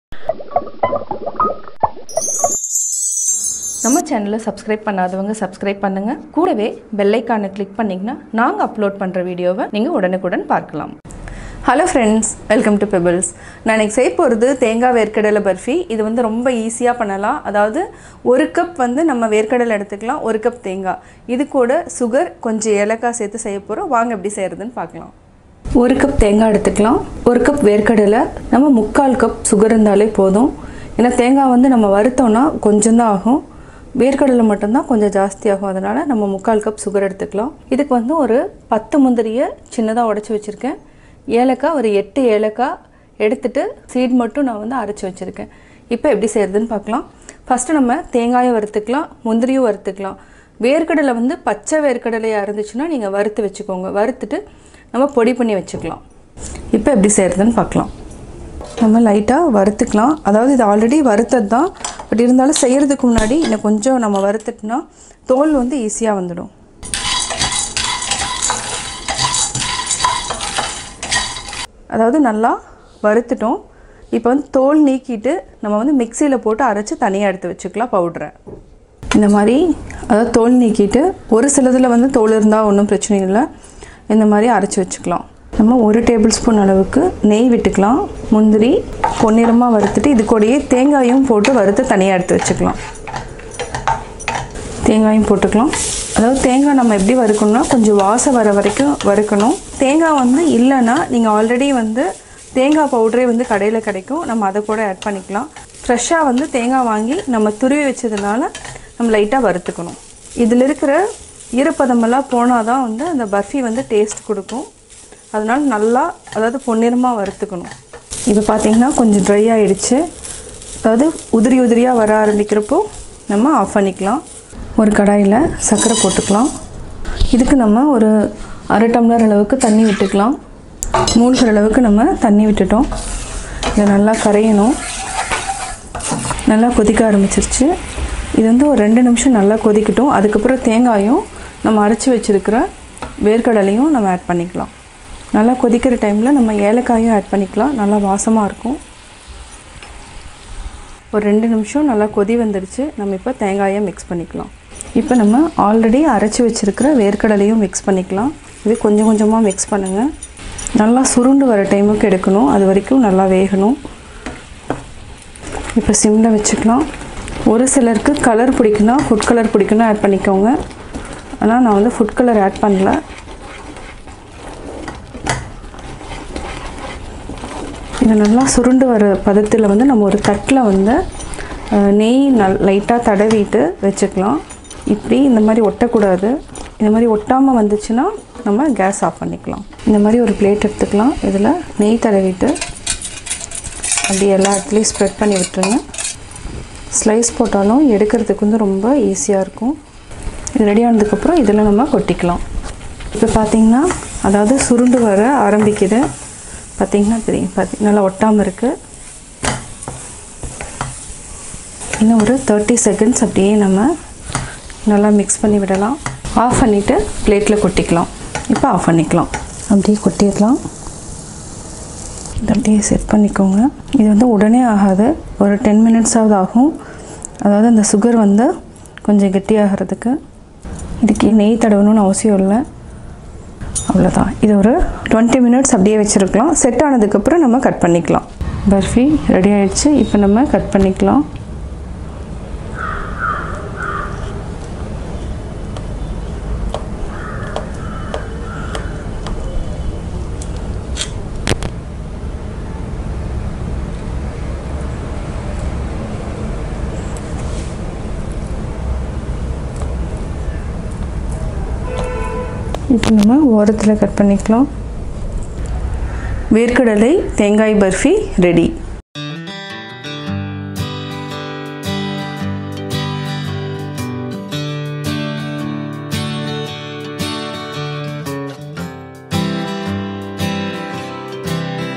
நம்ம சேனலை சப்ஸ்கிரைப் பண்ணாதவங்க சப்ஸ்கிரைப் பண்ணுங்க கூடவே பெல்லைக்கானை கிளிக் பண்ணிங்கன்னா நாங்கள் அப்லோட் பண்ணுற வீடியோவை நீங்கள் உடனுக்குடன் பார்க்கலாம் hello friends welcome to Pebbles நான் இன்னைக்கு செய்ய போகிறது தேங்காய் வேர்க்கடலை பர்ஃபி இது வந்து ரொம்ப ஈஸியாக பண்ணலாம் அதாவது ஒரு கப் வந்து நம்ம வேர்க்கடலை எடுத்துக்கலாம் ஒரு கப் தேங்காய் இது கூட சுகர் கொஞ்சம் ஏலக்காய் சேர்த்து செய்ய போகிறோம் வாங்க எப்படி செய்கிறதுன்னு பார்க்கலாம் ஒரு கப் தேங்காய் எடுத்துக்கலாம் ஒரு கப் வேர்க்கடலை நம்ம முக்கால் கப் சுகர் இருந்தாலே போதும் ஏன்னா தேங்காய் வந்து நம்ம வறுத்தோம்னா கொஞ்சம் தான் ஆகும் வேர்க்கடலை மட்டும்தான் கொஞ்சம் ஜாஸ்தி ஆகும் அதனால் நம்ம முக்கால் கப் சுகர் எடுத்துக்கலாம் இதுக்கு வந்து ஒரு பத்து முந்திரியை சின்னதாக உடச்சி வச்சுருக்கேன் ஏலக்காய் ஒரு எட்டு ஏலக்காய் எடுத்துட்டு சீட் மட்டும் நான் வந்து அரைச்சி வச்சுருக்கேன் இப்போ எப்படி செய்கிறதுன்னு பார்க்கலாம் ஃபஸ்ட்டு நம்ம தேங்காயை வறுத்துக்கலாம் முந்திரியும் வறுத்துக்கலாம் வேர்க்கடலை வந்து பச்சை வேர்க்கடலையாக இருந்துச்சுன்னா நீங்கள் வறுத்து வச்சுக்கோங்க வறுத்துட்டு நம்ம பொடி பண்ணி வச்சுக்கலாம் இப்போ எப்படி செய்கிறதுன்னு பார்க்கலாம் நம்ம லைட்டாக வறுத்துக்கலாம் அதாவது இது ஆல்ரெடி வறுத்தது தான் பட் இருந்தாலும் செய்கிறதுக்கு முன்னாடி இன்னும் கொஞ்சம் நம்ம வறுத்துட்டோம்னா தோல் வந்து ஈஸியாக வந்துடும் அதாவது நல்லா வறுத்துட்டோம் இப்போ வந்து தோல் நீக்கிட்டு நம்ம வந்து மிக்சியில் போட்டு அரைச்சி தனியாக எடுத்து வச்சுக்கலாம் பவுட்ரை இந்த மாதிரி அதாவது தோல் நீக்கிட்டு ஒரு சிலதில் வந்து தோல் இருந்தால் ஒன்றும் பிரச்சனை இல்லை இந்த மாதிரி அரைச்சி வச்சுக்கலாம் நம்ம ஒரு டேபிள் ஸ்பூன் அளவுக்கு நெய் விட்டுக்கலாம் முந்திரி பொன்னிறமாக வறுத்துட்டு இது கூடயே தேங்காயும் போட்டு வறுத்து தனியாக எடுத்து வச்சுக்கலாம் தேங்காயும் போட்டுக்கலாம் அதாவது தேங்காய் நம்ம எப்படி வறுக்கணும்னா கொஞ்சம் வாசம் வர வரைக்கும் வறுக்கணும் தேங்காய் வந்து இல்லைன்னா நீங்கள் ஆல்ரெடி வந்து தேங்காய் பவுடரே வந்து கடையில் கிடைக்கும் நம்ம அதை கூட ஆட் பண்ணிக்கலாம் ஃப்ரெஷ்ஷாக வந்து தேங்காய் வாங்கி நம்ம துருவி வச்சதுனால நம்ம லைட்டாக வறுத்துக்கணும் இதில் இருக்கிற ஈரப்பதமெல்லாம் போனால் தான் வந்து அந்த பர்ஃபி வந்து டேஸ்ட் கொடுக்கும் அதனால் நல்லா அதாவது பொன்னிறமாக வறுத்துக்கணும் இப்போ பார்த்தீங்கன்னா கொஞ்சம் ட்ரை ஆகிடுச்சு அதாவது உதிரி உதிரியாக வர ஆரம்பிக்கிறப்போ நம்ம ஆஃப் பண்ணிக்கலாம் ஒரு கடாயில் சர்க்கரை போட்டுக்கலாம் இதுக்கு நம்ம ஒரு அரை டம்ளர் அளவுக்கு தண்ணி விட்டுக்கலாம் மூழ்கிற அளவுக்கு நம்ம தண்ணி விட்டுட்டோம் இதை நல்லா கரையணும் நல்லா கொதிக்க ஆரம்பிச்சிருச்சு இது வந்து ஒரு ரெண்டு நிமிஷம் நல்லா கொதிக்கட்டும் அதுக்கப்புறம் தேங்காயும் நம்ம அரைச்சி வச்சுருக்கிற வேர்க்கடலையும் நம்ம ஆட் பண்ணிக்கலாம் நல்லா கொதிக்கிற டைமில் நம்ம ஏலக்காயும் ஆட் பண்ணிக்கலாம் நல்லா வாசமாக இருக்கும் ஒரு ரெண்டு நிமிஷம் நல்லா கொதி வந்துடுச்சு நம்ம இப்போ தேங்காயை மிக்ஸ் பண்ணிக்கலாம் இப்போ நம்ம ஆல்ரெடி அரைச்சி வச்சுருக்கிற வேர்க்கடலையும் மிக்ஸ் பண்ணிக்கலாம் இது கொஞ்சம் கொஞ்சமாக மிக்ஸ் பண்ணுங்கள் நல்லா சுருண்டு வர டைமுக்கு எடுக்கணும் அது வரைக்கும் நல்லா வேகணும் இப்போ சிம்மில் வச்சுக்கலாம் ஒரு சிலருக்கு கலர் பிடிக்குன்னா ஃபுட் கலர் பிடிக்குன்னா ஆட் பண்ணிக்கோங்க ஆனால் நான் வந்து ஃபுட் கலர் ஆட் பண்ணல இது நல்லா சுருண்டு வர பதத்தில் வந்து நம்ம ஒரு தட்டில் வந்து அஹ், நெய் நல் லைட்டாக தடவிட்டு வச்சுக்கலாம் இப்படி இந்த மாதிரி ஒட்டக்கூடாது இந்த மாதிரி ஒட்டாமல் வந்துச்சுன்னா நம்ம கேஸ் ஆஃப் பண்ணிக்கலாம் இந்த மாதிரி ஒரு பிளேட் எடுத்துக்கலாம் இதில் நெய் தடவிட்டு அப்படி எல்லா இடத்துலையும் ஸ்ப்ரெட் பண்ணி விட்டுருங்க ஸ்லைஸ் போட்டாலும் எடுக்கிறதுக்கு வந்து ரொம்ப ஈஸியாக இருக்கும் இது ரெடி ஆனதுக்கப்புறம் இதில் நம்ம கொட்டிக்கலாம் இப்போ பார்த்தீங்கன்னா அதாவது சுருண்டு வர ஆரம்பிக்குது பார்த்தீங்கன்னா தெரியும் பார்த்தி நல்லா ஒட்டாமல் இருக்குது இன்னும் ஒரு தேர்ட்டி செகண்ட்ஸ் அப்படியே நம்ம நல்லா மிக்ஸ் பண்ணி விடலாம் ஆஃப் பண்ணிவிட்டு பிளேட்டில் கொட்டிக்கலாம் இப்போ ஆஃப் பண்ணிக்கலாம் அப்படியே கொட்டிடலாம் இதை அப்படியே செட் பண்ணிக்கோங்க இது வந்து உடனே ஆகாது ஒரு டென் மினிட்ஸாவது ஆகும் அதாவது அந்த சுகர் வந்து கொஞ்சம் கெட்டியாகிறதுக்கு இதுக்கு நெய் தடவணும்னு அவசியம் இல்லை அவ்வளோதான் இது ஒரு டுவெண்ட்டி மினிட்ஸ் அப்படியே வச்சுருக்கலாம் செட் ஆனதுக்கப்புறம் நம்ம கட் பண்ணிக்கலாம் பர்ஃபி ரெடி ஆயிடுச்சு இப்போ நம்ம கட் பண்ணிக்கலாம் இப்போ நம்ம ஓரத்தில் கட் பண்ணிக்கலாம் வேர்க்கடலை தேங்காய் barfi ready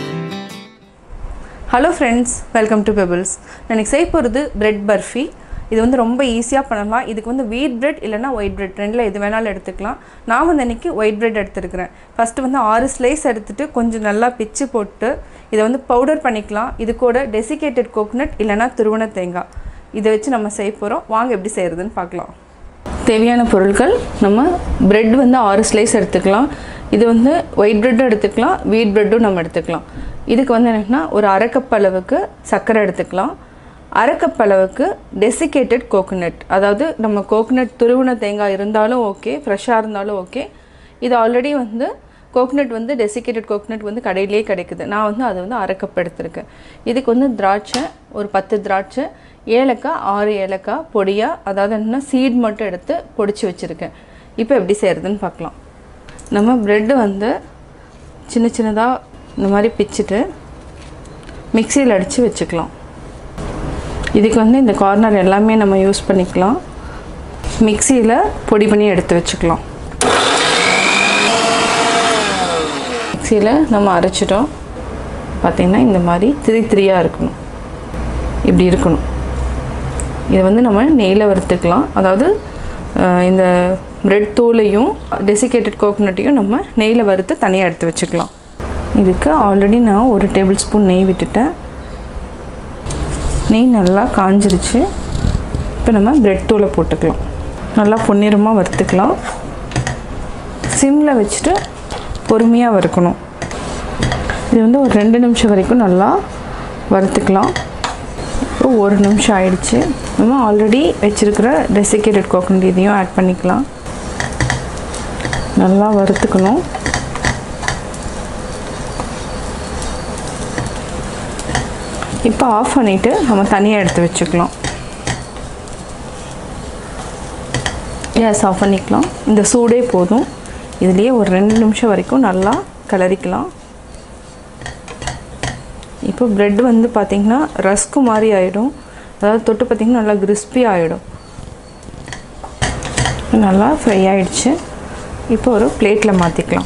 hello friends welcome to Pebbles நான் இன்னைக்கு செய்ய போகிறது பிரெட் பர்ஃபி இது வந்து ரொம்ப ஈஸியாக பண்ணலாம் இதுக்கு வந்து வீட் பிரெட் இல்லைனா ஒயிட் பிரெட் ரெண்டில் எது வேணாலும் எடுத்துக்கலாம் நான் வந்து இன்றைக்கி ஒயிட் பிரெட் எடுத்துருக்கிறேன் ஃபஸ்ட்டு வந்து ஆறு ஸ்லைஸ் எடுத்துகிட்டு கொஞ்சம் நல்லா பிச்சு போட்டு இதை வந்து பவுடர் பண்ணிக்கலாம் இது கூட டெசிகேட்டட் கோகோனட் இல்லைனா துருவன தேங்காய் இதை வச்சு நம்ம செய்ய போகிறோம் வாங்க எப்படி செய்கிறதுன்னு பார்க்கலாம் தேவையான பொருட்கள் நம்ம பிரெட் வந்து ஆறு ஸ்லைஸ் எடுத்துக்கலாம் இது வந்து ஒயிட் ப்ரெட்டும் எடுத்துக்கலாம் வீட் ப்ரெட்டும் நம்ம எடுத்துக்கலாம் இதுக்கு வந்து என்னென்னா ஒரு அரை கப் அளவுக்கு சர்க்கரை எடுத்துக்கலாம் அரை கப் அளவுக்கு டெசிகேட்டட் கோகோனட் அதாவது நம்ம கோகோனட் துருவின தேங்காய் இருந்தாலும் ஓகே ஃப்ரெஷ்ஷாக இருந்தாலும் ஓகே இது ஆல்ரெடி வந்து கோகோனட் வந்து டெசிகேட்டட் கோகோனட் வந்து கடையிலேயே கிடைக்குது நான் வந்து அதை வந்து அரை கப் எடுத்திருக்கேன் இதுக்கு வந்து திராட்சை ஒரு பத்து திராட்சை ஏலக்காய் ஆறு ஏலக்காய் பொடியாக அதாவது என்னென்னா சீட் மட்டும் எடுத்து பொடிச்சு வச்சுருக்கேன் இப்போ எப்படி செய்கிறதுன்னு பார்க்கலாம் நம்ம ப்ரெட்டு வந்து சின்ன சின்னதாக இந்த மாதிரி பிச்சுட்டு மிக்சியில் அடித்து வச்சுக்கலாம் இதுக்கு வந்து இந்த கார்னர் எல்லாமே நம்ம யூஸ் பண்ணிக்கலாம் மிக்சியில் பொடி பண்ணி எடுத்து வச்சுக்கலாம் மிக்சியில் நம்ம அரைச்சிட்டோம் பார்த்திங்கன்னா இந்த மாதிரி திரி திரியாக இருக்கணும் இப்படி இருக்கணும் இதை வந்து நம்ம நெய்யில் வறுத்துக்கலாம் அதாவது அஹ், இந்த பிரெட் தூளையும் டெசிகேட்டட் கோகோனட்டையும் நம்ம நெய்யில் வறுத்து தனியாக எடுத்து வச்சுக்கலாம் இதுக்கு ஆல்ரெடி நான் ஒரு டேபிள் ஸ்பூன் நெய் விட்டுட்டேன் நெய் நல்லா காஞ்சிருச்சு இப்போ நம்ம பிரெட் தூளை போட்டுக்கலாம் நல்லா பொன்னிறமாக வறுத்துக்கலாம் சிம்மில் வச்சுட்டு பொறுமையாக வறுக்கணும் இது வந்து ஒரு ரெண்டு நிமிஷம் வரைக்கும் நல்லா வறுத்துக்கலாம் இப்போ ஒரு நிமிஷம் ஆயிடுச்சு நம்ம ஆல்ரெடி வச்சுருக்கிற டெசிகேட்டட் கோகோனட் இதையும் ஆட் பண்ணிக்கலாம் நல்லா வறுத்துக்கணும் இப்போ ஆஃப் பண்ணிவிட்டு நம்ம தனியாக எடுத்து வச்சுக்கலாம் கேஸ் ஆஃப் பண்ணிக்கலாம் இந்த சூடே போதும் இதுலேயே ஒரு ரெண்டு நிமிஷம் வரைக்கும் நல்லா கிளறிக்கலாம் இப்போ பிரெட் வந்து பார்த்திங்கன்னா ரஸ்க்கு மாதிரி ஆகிடும் அதாவது தொட்டு பார்த்திங்கன்னா நல்லா கிறிஸ்பி ஆகிடும் நல்லா ஃப்ரை ஆயிடுச்சு இப்போ ஒரு பிளேட்டில் மாற்றிக்கலாம்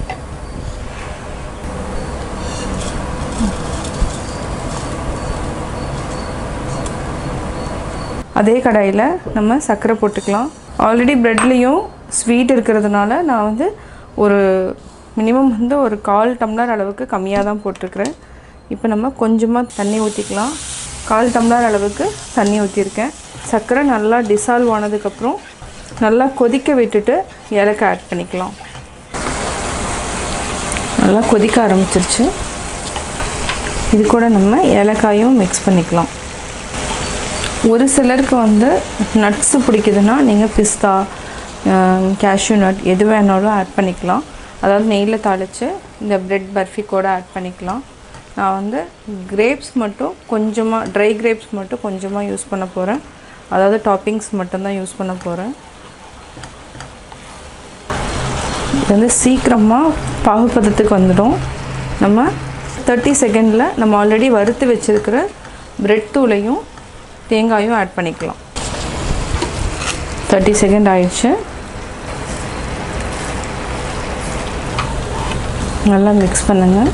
அதே கடாயில் நம்ம சர்க்கரை போட்டுக்கலாம் ஆல்ரெடி ப்ரெட்லேயும் ஸ்வீட் இருக்கிறதுனால நான் வந்து ஒரு மினிமம் வந்து ஒரு கால் டம்ளர் அளவுக்கு கம்மியாக தான் போட்டிருக்கிறேன் இப்போ நம்ம கொஞ்சமாக தண்ணி ஊற்றிக்கலாம் கால் டம்ளர் அளவுக்கு தண்ணி ஊற்றிருக்கேன் சர்க்கரை நல்லா டிசால்வ் ஆனதுக்கப்புறம் நல்லா கொதிக்க விட்டுட்டு ஏலக்காய் ஆட் பண்ணிக்கலாம் நல்லா கொதிக்க ஆரம்பிச்சிருச்சு இது கூட நம்ம ஏலக்காயும் மிக்ஸ் பண்ணிக்கலாம் ஒரு சிலருக்கு வந்து நட்ஸு பிடிக்குதுன்னா நீங்கள் பிஸ்தா கேஷ்யூ நட் எது வேணாலும் ஆட் பண்ணிக்கலாம் அதாவது நெய்யில் தாளித்து இந்த பிரெட் பர்ஃபி கூட ஆட் பண்ணிக்கலாம் நான் வந்து கிரேப்ஸ் மட்டும் கொஞ்சமாக ட்ரை கிரேப்ஸ் மட்டும் கொஞ்சமாக யூஸ் பண்ண போகிறேன் அதாவது டாப்பிங்ஸ் மட்டும்தான் யூஸ் பண்ண போகிறேன் இது வந்து சீக்கிரமாக பாகுபதத்துக்கு வந்துடும் நம்ம தேர்ட்டி செகண்டில் நம்ம ஆல்ரெடி வறுத்து வச்சுருக்கிற பிரெட் தூளையும் தேங்காயும் ஆட் பண்ணிக்கலாம் தேர்ட்டி செகண்ட் ஆயிடுச்சு நல்லா மிக்ஸ் பண்ணுங்கள்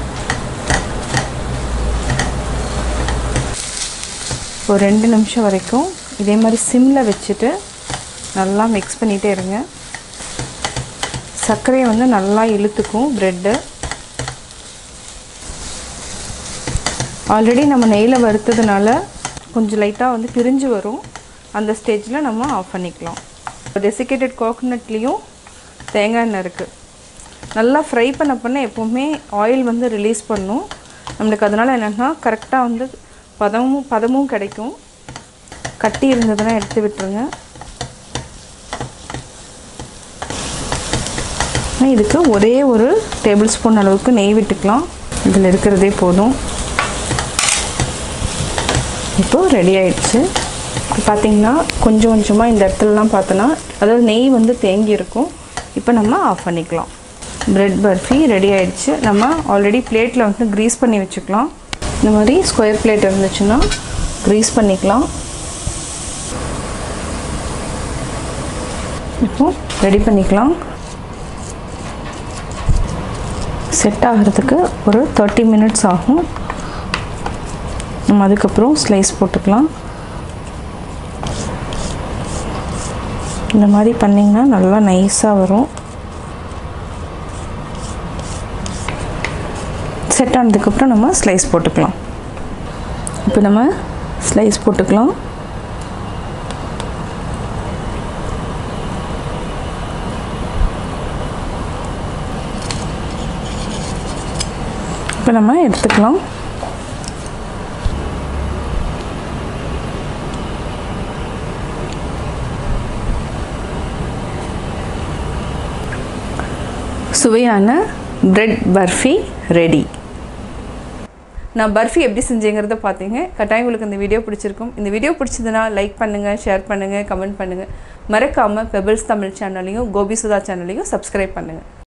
ஒரு ரெண்டு நிமிஷம் வரைக்கும் இதே மாதிரி சிம்மில் வச்சுட்டு நல்லா மிக்ஸ் பண்ணிகிட்டே இருங்க சர்க்கரையை வந்து நல்லா இழுத்துக்கும் ப்ரெட்டு ஆல்ரெடி நம்ம நெய்யில் வறுத்ததுனால கொஞ்சம் லைட்டாக வந்து பிரிஞ்சு வரும் அந்த ஸ்டேஜில் நம்ம ஆஃப் பண்ணிக்கலாம் டெசிகேட்டட் கோகோனட்லேயும் தேங்காய் எண்ணெய் இருக்குது நல்லா ஃப்ரை பண்ண பண்ண எப்போவுமே ஆயில் வந்து ரிலீஸ் பண்ணும் நம்மளுக்கு அதனால் என்னென்னா கரெக்டாக வந்து பதமும் பதமும் கிடைக்கும் கட்டி இருந்ததுன்னா எடுத்து விட்டுருங்க இதுக்கு ஒரே ஒரு டேபிள் ஸ்பூன் அளவுக்கு நெய் விட்டுக்கலாம் இதில் இருக்கிறதே போதும் இப்போது ரெடி ஆயிடுச்சு இப்போ பார்த்தீங்கன்னா கொஞ்சம் கொஞ்சமாக இந்த இடத்துலலாம் பார்த்தோன்னா அதாவது நெய் வந்து தேங்கி இருக்கும் இப்போ நம்ம ஆஃப் பண்ணிக்கலாம் பிரெட் பர்ஃபி ரெடி ஆயிடுச்சு நம்ம ஆல்ரெடி பிளேட்டில் வந்து க்ரீஸ் பண்ணி வச்சுக்கலாம் இந்த மாதிரி ஸ்கொயர் பிளேட் இருந்துச்சுன்னா க்ரீஸ் பண்ணிக்கலாம் இப்போ ரெடி பண்ணிக்கலாம் செட் ஆகிறதுக்கு ஒரு தேர்ட்டி மினிட்ஸ் ஆகும் நம்ம அதுக்கப்புறம் ஸ்லைஸ் போட்டுக்கலாம் இந்த மாதிரி பண்ணிங்கன்னா நல்லா நைஸாக வரும் செட் ஆனதுக்கப்புறம் நம்ம ஸ்லைஸ் போட்டுக்கலாம் இப்போ நம்ம ஸ்லைஸ் போட்டுக்கலாம் இப்போ நம்ம எடுத்துக்கலாம் சுவையான பிரெட் பர்ஃபி ரெடி நான் பர்ஃபி எப்படி செஞ்சேங்கிறத பார்த்தீங்க கட்டாயம் உங்களுக்கு இந்த வீடியோ பிடிச்சிருக்கும் இந்த வீடியோ பிடிச்சதுன்னா லைக் பண்ணுங்கள் ஷேர் பண்ணுங்கள் கமெண்ட் பண்ணுங்கள் மறக்காமல் பெபிள்ஸ் தமிழ் சேனலையும் கோபி சுதா சேனலையும் சப்ஸ்கிரைப் பண்ணுங்கள்